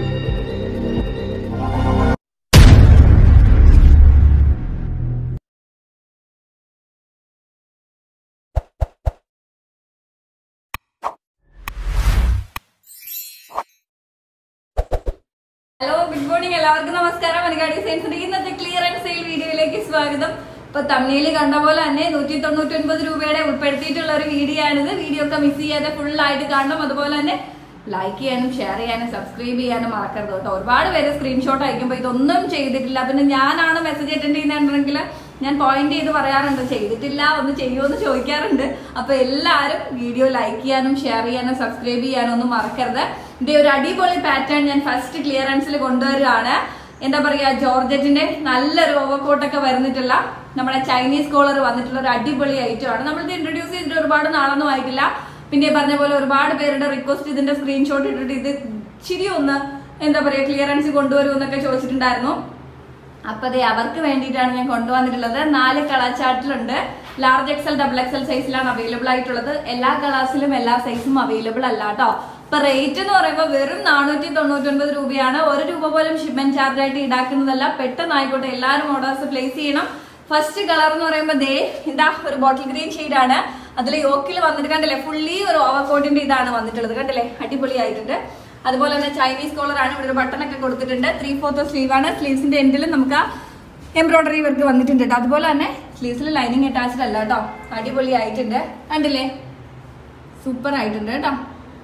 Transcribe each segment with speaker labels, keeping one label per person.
Speaker 1: hello good morning എല്ലാവർക്കും നമസ്കാരം മലയാളി സയൻസിന്റെ ഇന്നത്തെ ക്ലിയർ ആൻഡ് സെയിൽ വീഡിയോയിലേക്ക് സ്വാഗതം ഇപ്പൊ തമിഴിൽ കണ്ട പോലെ തന്നെ നൂറ്റി തൊണ്ണൂറ്റി ഒൻപത് രൂപയുടെ ഉൾപ്പെടുത്തിയിട്ടുള്ള ഒരു വീഡിയോ ആണിത് വീഡിയോ ഒക്കെ മിസ് ചെയ്യാതെ ഫുൾ ആയിട്ട് കാണണം അതുപോലെ തന്നെ ലൈക്ക് ചെയ്യാനും ഷെയർ ചെയ്യാനും സബ്സ്ക്രൈബ് ചെയ്യാനും മറക്കരുത് കേട്ടോ ഒരുപാട് പേര് സ്ക്രീൻഷോട്ട് അയക്കുമ്പോൾ ഇതൊന്നും ചെയ്തിട്ടില്ല പിന്നെ ഞാനാണ് മെസ്സേജ് അറ്റൻഡ് ചെയ്യുന്നുണ്ടെങ്കിൽ ഞാൻ പോയിന്റ് ചെയ്ത് പറയാറുണ്ട് ചെയ്തിട്ടില്ല ഒന്ന് ചെയ്യുമോ എന്ന് ചോദിക്കാറുണ്ട് അപ്പൊ എല്ലാവരും വീഡിയോ ലൈക്ക് ചെയ്യാനും ഷെയർ ചെയ്യാനും സബ്സ്ക്രൈബ് ചെയ്യാനും ഒന്നും മറക്കരുത് ഇതേ ഒരു അടിപൊളി പാറ്റേൺ ഞാൻ ഫസ്റ്റ് ക്ലിയറൻസിൽ കൊണ്ടുവരികയാണ് എന്താ പറയാ ജോർജറ്റിന്റെ നല്ലൊരു ഓവർകോട്ടൊക്കെ വരുന്നിട്ടുള്ള നമ്മുടെ ചൈനീസ് കോളർ വന്നിട്ടുള്ള ഒരു അടിപൊളി ഐറ്റം ആണ് നമ്മളിത് ഇൻട്രൊഡ്യൂസ് ചെയ്തിട്ട് ഒരുപാട് നാളൊന്നും ആയിട്ടില്ല പിന്നെ ഈ പറഞ്ഞ പോലെ ഒരുപാട് പേരുടെ റിക്വസ്റ്റ് ഇതിന്റെ സ്ക്രീൻഷോട്ട് ഇട്ടിട്ട് ഇത് ഇച്ചിരി ഒന്ന് എന്താ പറയാ ക്ലിയറൻസ് കൊണ്ടുവരൂ എന്നൊക്കെ ചോദിച്ചിട്ടുണ്ടായിരുന്നു അപ്പൊ അതെ അവർക്ക് വേണ്ടിയിട്ടാണ് ഞാൻ കൊണ്ടുവന്നിട്ടുള്ളത് നാല് കളർ ചാർട്ടിലുണ്ട് ലാർജ് എക്സൽ ഡബിൾ എക്സൽ സൈസിലാണ് അവൈലബിൾ ആയിട്ടുള്ളത് എല്ലാ കളേഴ്സിലും എല്ലാ സൈസും അവൈലബിൾ അല്ല കേട്ടോ ഇപ്പൊ റേറ്റ് എന്ന് പറയുമ്പോൾ വെറും നാനൂറ്റി തൊണ്ണൂറ്റി ഒൻപത് രൂപയാണ് ഒരു രൂപ പോലും ഷിപ്മെന്റ് ചാർജ് ആയിട്ട് ഈടാക്കുന്നതല്ല പെട്ടെന്ന് ആയിക്കോട്ടെ എല്ലാവരും ഓർഡേഴ്സ് പ്ലേസ് ചെയ്യണം ഫസ്റ്റ് കളർ എന്ന് പറയുമ്പോൾ ദേ ഇതാ ഒരു ബോട്ടിൽ ഗ്രീൻ ആണ് അതിൽ യോക്കിൽ വന്നിട്ട് കണ്ടില്ലേ ഫുള്ളി ഒരു ഓവർകോട്ടിന്റെ ഇതാണ് വന്നിട്ടുള്ളത് കണ്ടില്ലേ അടിപൊളിയായിട്ടുണ്ട് അതുപോലെ തന്നെ ചൈനീസ് കോളർ ആണ് ഇവിടെ ഒരു ബട്ടൺ ഒക്കെ കൊടുത്തിട്ടുണ്ട് ത്രീ ഫോർത്ത് സ്ലീവ് ആണ് സ്ലീവ്സിന്റെ എൻഡിൽ നമുക്ക് എംബ്രോയിഡറി വർക്ക് വന്നിട്ടുണ്ട് കേട്ടോ അതുപോലെ തന്നെ സ്ലീവ്സിൽ ലൈനിങ് അറ്റാച്ച്ഡ് അല്ല കേട്ടോ അടിപൊളി ആയിട്ടുണ്ട് കണ്ടില്ലേ സൂപ്പർ ആയിട്ടുണ്ട് കേട്ടോ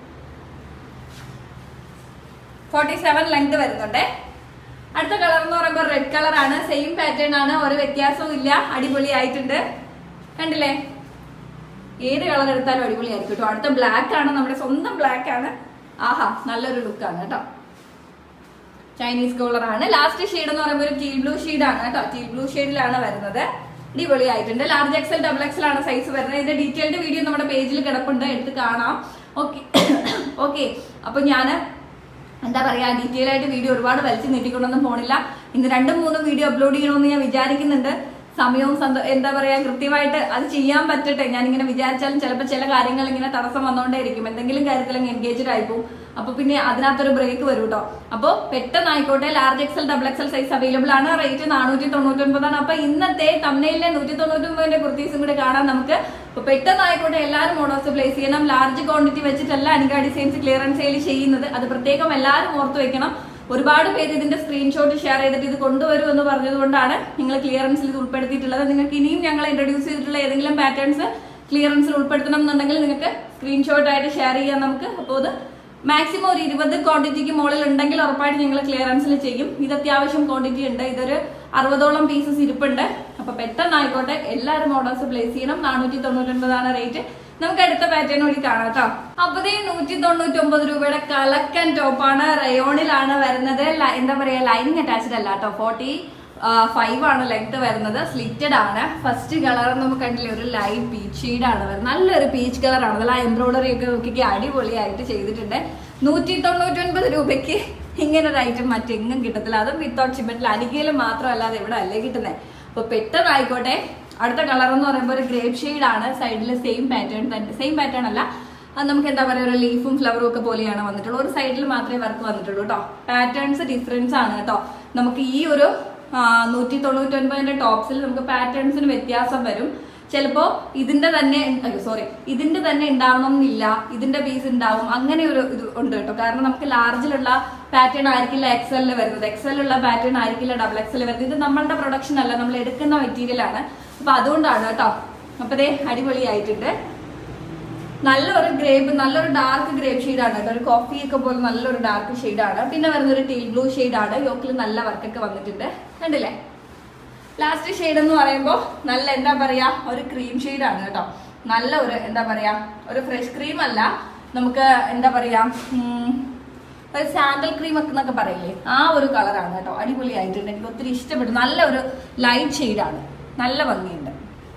Speaker 1: ഫോർട്ടി സെവൻ ലെങ്ത് വരുന്നുണ്ട് അടുത്ത കളർ എന്ന് പറയുമ്പോൾ റെഡ് കളർ ആണ് സെയിം പാറ്റേൺ ആണ് ഒരു വ്യത്യാസവും ഇല്ല അടിപൊളി ആയിട്ടുണ്ട് കണ്ടില്ലേ ഏത് കളർ എടുത്താലും അടിപൊളിയായിരിക്കും കേട്ടോ അടുത്ത ബ്ലാക്ക് ആണ് നമ്മുടെ സ്വന്തം ബ്ലാക്ക് ആണ് ആഹാ നല്ലൊരു ലുക്കാണ് കേട്ടോ ചൈനീസ് കോളർ ആണ് ലാസ്റ്റ് ഷെയ്ഡ് എന്ന് പറയുമ്പോൾ ഒരു ടീൽ ബ്ലൂ ആണ് കേട്ടോ ടീൽ ബ്ലൂ ഷെയ്ഡിലാണ് വരുന്നത് അടിപൊളി ആയിട്ടുണ്ട് ലാർജ് എക്സൽ ഡബിൾ എക്സൽ ആണ് സൈസ് വരുന്നത് ഇതിന്റെ ഡീറ്റെയിൽഡ് വീഡിയോ നമ്മുടെ പേജിൽ കിടപ്പുണ്ട് എടുത്ത് കാണാം ഓക്കെ ഓക്കെ അപ്പൊ ഞാൻ എന്താ പറയാ ഡീറ്റെയിൽ ആയിട്ട് വീഡിയോ ഒരുപാട് വലിച്ചു നീട്ടിക്കൊണ്ടൊന്നും പോണില്ല ഇന്ന് രണ്ടും മൂന്നും വീഡിയോ അപ്ലോഡ് ചെയ്യണമെന്ന് ഞാൻ വിചാരിക്കുന്നുണ്ട് സമയവും സന്തോ എന്താ പറയാ കൃത്യമായിട്ട് അത് ചെയ്യാൻ പറ്റട്ടെ ഞാനിങ്ങനെ വിചാരിച്ചാലും ചിലപ്പോൾ ചില കാര്യങ്ങൾ ഇങ്ങനെ തടസ്സം വന്നുകൊണ്ടേയിരിക്കും എന്തെങ്കിലും കാര്യത്തിൽ എൻഗേജ്ഡ് ആയിപ്പോവും അപ്പൊ പിന്നെ അതിനകത്തൊരു ബ്രേക്ക് വരും കേട്ടോ അപ്പോൾ പെട്ടെന്ന് ആയിക്കോട്ടെ large XL double XL size available ആണ് റേറ്റ് നാനൂറ്റി തൊണ്ണൂറ്റി ഒൻപതാണ് അപ്പൊ ഇന്നത്തെ തമിഴിലെ നൂറ്റി തൊണ്ണൂറ്റി ഒമ്പതിന്റെ കുർത്തീസും കൂടെ കാണാൻ നമുക്ക് അപ്പൊ പെട്ടെന്ന് ആയിക്കോട്ടെ എല്ലാവരും ഓർഡേഴ്സ് പ്ലേസ് ചെയ്യണം ലാർജ് ക്വാണ്ടിറ്റി വെച്ചിട്ടല്ല അനിക ഡിസൈൻസ് ക്ലിയറൻസ് സെയിൽ ചെയ്യുന്നത് അത് പ്രത്യേകം എല്ലാവരും ഓർത്ത് വെക്കണം ഒരുപാട് പേര് ഇതിന്റെ സ്ക്രീൻഷോട്ട് ഷെയർ ചെയ്തിട്ട് ഇത് കൊണ്ടുവരും എന്ന് പറഞ്ഞതുകൊണ്ടാണ് നിങ്ങൾ ക്ലിയറൻസിൽ ഇത് ഉൾപ്പെടുത്തിയിട്ടുള്ളത് നിങ്ങൾക്ക് ഇനിയും ഞങ്ങൾ ഇൻട്രൊഡ്യൂസ് ചെയ്തിട്ടുള്ള ഏതെങ്കിലും പാറ്റേൺസ് ക്ലിയറൻസിൽ ഉൾപ്പെടുത്തണം എന്നുണ്ടെങ്കിൽ നിങ്ങൾക്ക് സ്ക്രീൻഷോട്ട് ആയിട്ട് ഷെയർ ചെയ്യാം നമുക്ക് അപ്പോൾ ഇത് മാക്സിമം ഒരു ഇരുപത് ക്വാണ്ടിറ്റിക്ക് മുകളിൽ ഉണ്ടെങ്കിൽ ഉറപ്പായിട്ട് ഞങ്ങൾ ക്ലിയറൻസിൽ ചെയ്യും ഇത് അത്യാവശ്യം ക്വാണ്ടിറ്റി ഉണ്ട് ഇതൊരു അറുപതോളം പീസസ് ഇരിപ്പുണ്ട് അപ്പൊ പെട്ടെന്ന് ആയിക്കോട്ടെ എല്ലാവരും ഓർഡേഴ്സ് പ്ലേസ് ചെയ്യണം നാനൂറ്റി തൊണ്ണൂറ്റൊൻപതാണ് റേറ്റ് നമുക്ക് അടുത്ത പാറ്റേൺ കൂടി കാണാം കേട്ടോ അപ്പതേ നൂറ്റി തൊണ്ണൂറ്റി ഒമ്പത് രൂപയുടെ കലക്കൻ ടോപ്പാണ് റയോണിലാണ് വരുന്നത് ല- എന്താ പറയാ ലൈനിങ് അറ്റാച്ച്ഡ് അല്ല കേട്ടോ ഫോർട്ടി ഫൈവ് ആണ് ലെങ്ത് വരുന്നത് സ്ലിറ്റഡ് ആണ് ഫസ്റ്റ് കളർ നമുക്ക് കണ്ടില്ലേ ഒരു ലൈറ്റ് പീച്ച് ഷെയ്ഡാണ് വരുന്നത് നല്ലൊരു പീച്ച് കളറാണ് അതിൽ ആ എംബ്രോയിഡറി ഒക്കെ നോക്കിക്ക് അടിപൊളിയായിട്ട് ചെയ്തിട്ടുണ്ട് നൂറ്റി തൊണ്ണൂറ്റി ഒൻപത് രൂപയ്ക്ക് ഇങ്ങനെ ഒരു ഐറ്റം മറ്റെങ്ങും കിട്ടത്തില്ല അതും വിത്തൗട്ട് ഷിമെന്റിൽ അരികയിലും മാത്രമല്ലാതെ ഇവിടെ അല്ലേ കിട്ടുന്നത് അപ്പൊ പെട്ടെന്ന് ആയിക്കോട്ടെ അടുത്ത കളർ എന്ന് പറയുമ്പോൾ ഒരു ഗ്രേപ്പ് ഷെയ്ഡ് ആണ് സൈഡിൽ സെയിം പാറ്റേൺ തന്നെ സെയിം പാറ്റേൺ അല്ല അത് നമുക്ക് എന്താ പറയുക ഒരു ലീഫും ഫ്ലവറും ഒക്കെ പോലെയാണ് വന്നിട്ടുള്ളൂ ഒരു സൈഡിൽ മാത്രമേ വർക്ക് വന്നിട്ടുള്ളൂ കേട്ടോ പാറ്റേൺസ് ഡിഫറൻസ് ആണ് കേട്ടോ നമുക്ക് ഈ ഒരു നൂറ്റി തൊണ്ണൂറ്റി ഒൻപതിന്റെ ടോപ്സിൽ നമുക്ക് പാറ്റേൺസിന് വ്യത്യാസം വരും ചിലപ്പോ ഇതിന്റെ തന്നെ അയ്യോ സോറി ഇതിന്റെ തന്നെ ഉണ്ടാവണം എന്നില്ല ഇതിന്റെ പീസ് ഉണ്ടാവും അങ്ങനെ ഒരു ഇത് ഉണ്ട് കേട്ടോ കാരണം നമുക്ക് ലാർജിലുള്ള പാറ്റേൺ ആയിരിക്കില്ല എക്സലിൽ വരുന്നത് എക്സലിലുള്ള പാറ്റേൺ ആയിരിക്കില്ല ഡബിൾ എക്സൽ വരുന്നത് ഇത് നമ്മളുടെ പ്രൊഡക്ഷൻ അല്ല നമ്മൾ എടുക്കുന്ന മെറ്റീരിയൽ ആണ് അപ്പൊ അതുകൊണ്ടാണ് കേട്ടോ അപ്പൊ ദേ അടിപൊളിയായിട്ടുണ്ട് നല്ലൊരു ഗ്രേപ്പ് നല്ലൊരു ഡാർക്ക് ഗ്രേപ്പ് ഷെയ്ഡാണ് കേട്ടോ ഒരു കോഫി ഒക്കെ പോലെ നല്ലൊരു ഡാർക്ക് ഷെയ്ഡാണ് പിന്നെ വരുന്ന ഒരു ടീൽ ബ്ലൂ ഷെയ്ഡാണ് യോക്കിൽ നല്ല വർക്കൊക്കെ വന്നിട്ടുണ്ട് കണ്ടില്ലേ ലാസ്റ്റ് ഷെയ്ഡ് എന്ന് പറയുമ്പോൾ നല്ല എന്താ പറയാ ഒരു ക്രീം ഷെയ്ഡാണ് കേട്ടോ നല്ല ഒരു എന്താ പറയാ ഒരു ഫ്രഷ് ക്രീം അല്ല നമുക്ക് എന്താ പറയാ ഉം, ഒരു സാൻഡൽ ക്രീം ഒക്കെ എന്നൊക്കെ പറയില്ലേ ആ ഒരു കളറാണ് കേട്ടോ അടിപൊളിയായിട്ടുണ്ട് എനിക്ക് ഒത്തിരി ഇഷ്ടപ്പെട്ടു നല്ല ഒരു ലൈറ്റ് ഷെയ്ഡാണ് നല്ല ഭംഗിയുണ്ട്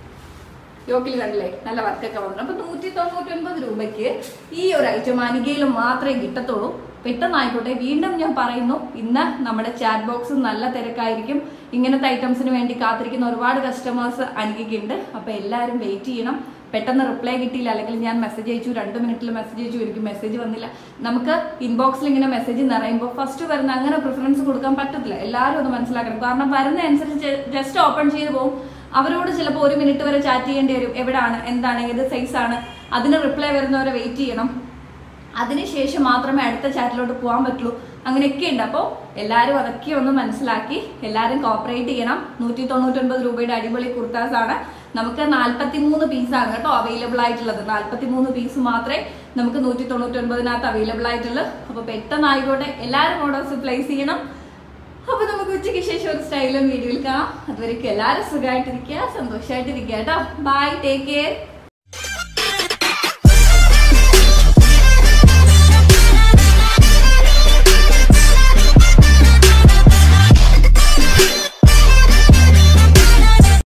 Speaker 1: യോക്കിൽ കണ്ടില്ലേ നല്ല വർക്കൊക്കെ വന്നു അപ്പൊ നൂറ്റി തൊണ്ണൂറ്റി ഒൻപത് രൂപയ്ക്ക് ഈ ഒരു ഐറ്റം അനികയിൽ മാത്രമേ കിട്ടത്തുള്ളൂ പെട്ടെന്നായിക്കോട്ടെ വീണ്ടും ഞാൻ പറയുന്നു ഇന്ന് നമ്മുടെ ചാറ്റ് ബോക്സ് നല്ല തിരക്കായിരിക്കും ഇങ്ങനത്തെ ഐറ്റംസിന് വേണ്ടി കാത്തിരിക്കുന്ന ഒരുപാട് കസ്റ്റമേഴ്സ് അനികയ്ക്കുണ്ട് അപ്പൊ എല്ലാവരും വെയിറ്റ് ചെയ്യണം പെട്ടെന്ന് റിപ്ലൈ കിട്ടിയില്ല അല്ലെങ്കിൽ ഞാൻ മെസ്സേജ് അയച്ചു രണ്ട് മിനിറ്റിൽ മെസ്സേജ് അയച്ചു എനിക്ക് മെസ്സേജ് വന്നില്ല നമുക്ക് ഇൻബോക്സിൽ ഇങ്ങനെ മെസ്സേജ് നിറയുമ്പോൾ ഫസ്റ്റ് വരുന്ന അങ്ങനെ പ്രിഫറൻസ് കൊടുക്കാൻ പറ്റത്തില്ല എല്ലാവരും അത് മനസ്സിലാക്കണം കാരണം വരുന്ന അനുസരിച്ച് ജസ്റ്റ് ഓപ്പൺ ചെയ്ത് പോകും അവരോട് ചിലപ്പോൾ ഒരു മിനിറ്റ് വരെ ചാറ്റ് ചെയ്യേണ്ടി വരും എവിടാണ് എന്താണ് ഏത് സൈസാണ് അതിന് റിപ്ലൈ വരുന്നവരെ വെയിറ്റ് ചെയ്യണം അതിനുശേഷം മാത്രമേ അടുത്ത ചാറ്റിലോട്ട് പോകാൻ പറ്റുള്ളൂ അങ്ങനെയൊക്കെ ഉണ്ട് അപ്പോൾ എല്ലാവരും അതൊക്കെ ഒന്ന് മനസ്സിലാക്കി എല്ലാവരും കോപ്പറേറ്റ് ചെയ്യണം നൂറ്റി തൊണ്ണൂറ്റൊൻപത് രൂപയുടെ അടിപൊളി കുർത്താസ് ആണ് നമുക്ക് നാൽപ്പത്തി മൂന്ന് പീസാണ് കേട്ടോ അവൈലബിൾ ആയിട്ടുള്ളത് നാൽപ്പത്തി മൂന്ന് പീസ് മാത്രമേ നമുക്ക് നൂറ്റി തൊണ്ണൂറ്റൊൻപതിനകത്ത് അവൈലബിൾ ആയിട്ടുള്ളൂ അപ്പോൾ പെട്ടെന്ന് ആയിക്കോട്ടെ എല്ലാവരും ഓർഡേഴ്സ് പ്ലേസ് ചെയ്യണം അപ്പൊ നമുക്ക് ഉച്ചയ്ക്ക് ശേഷം ഒരു സ്റ്റൈലും വീഡിയോയിൽ കാണാം അതുവരെയ്ക്കും എല്ലാവരും സുഖമായിട്ടിരിക്കുക സന്തോഷമായിട്ടിരിക്കുക കേട്ടോ ബൈ ടേക്ക് കെയർ